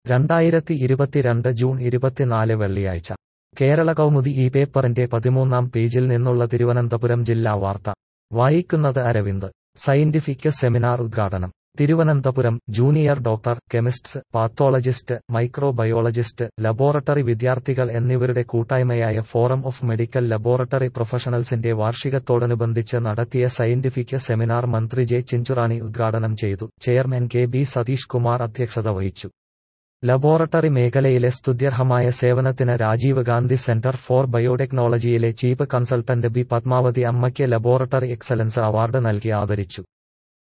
രണ്ടായിരത്തി ഇരുപത്തിരണ്ട് ജൂൺ ഇരുപത്തിനാല് വെള്ളിയാഴ്ച കേരള കൗമുദി ഈ പേപ്പറിന്റെ പതിമൂന്നാം പേജിൽ നിന്നുള്ള തിരുവനന്തപുരം ജില്ലാ വാർത്ത വായിക്കുന്നത് അരവിന്ദ് സയന്റിഫിക് സെമിനാർ ഉദ്ഘാടനം Thiruvananthapuram junior doctor chemists pathologist microbiologist laboratory വിദ്യാർത്ഥികൾ എന്നിവരുടെ കൂട്ടായ്മയായ ഫോറം ഓഫ് മെഡിക്കൽ ലബോറട്ടറി പ്രൊഫഷണൽസിന്റെ വാർഷികത്തോടനുബന്ധിച്ച് നടത്തിയ സയന്റിഫിക് സെമിനാർ മന്ത്രി ജെ ചിഞ്ചുറാണി ഉദ്ഘാടനം ചെയ്തു chairman K B Satheesh Kumar അധ്യക്ഷത വഹിച്ചു ലബോറട്ടറി മേഖലയിലെ സ്തുത്യർഹമായ സേവനത്തിന് രാജീവ് ഗാന്ധി സെന്റർ ഫോർ ബയോടെക്നോളജിയിലെ ചീഫ് കൺസൾട്ടന്റ് ബി പത്മാവതി അമ്മയ്ക്ക് ലബോറട്ടറി എക്സലൻസ് അവാർഡ് നൽകി ആദരിച്ചു